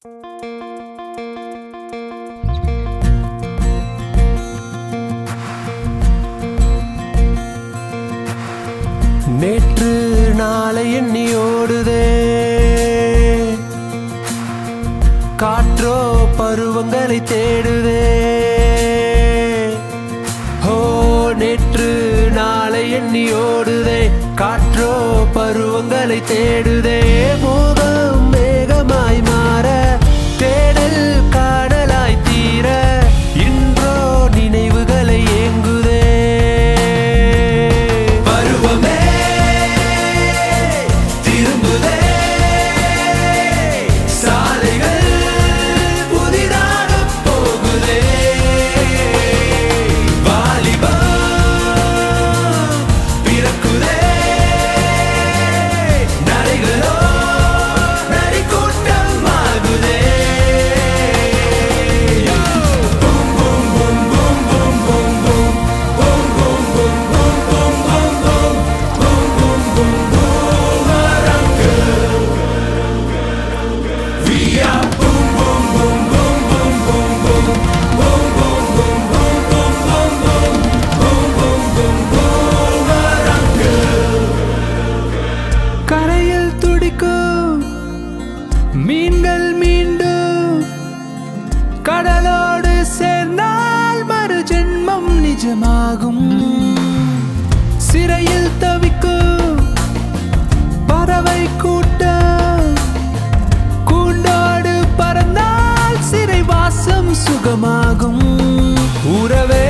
நேற்று நாளை எண்ணி ஓடுதே காற்றோ பருவங்களை தேடுதே ஹோ நேற்று நாளை எண்ணி ஓடுதே காற்றோ பருவங்களை தேடுதே மோகம் மேகமாய் மாற தேடல் காடலாய் தீர இன்றோ நினைவுகளை ஏங்குதே பருவமே திரும்புதே சாலைகள் புதிதாக போகுதே வாலிபம் பிறக்குதே நடைகளோ நரிக்கூட்டம் ஆகுதே கரையில் துடிக்கும் மீன்கள் மீண்டும் கடலோடு சேர்ந்தால் மறு ஜென்மம் நிஜமாகும் சிறையில் தவிக்கும் பறவை கூட்டம் கூண்டோடு பறந்தால் சிறை வாசம் சுகமாகும் உறவே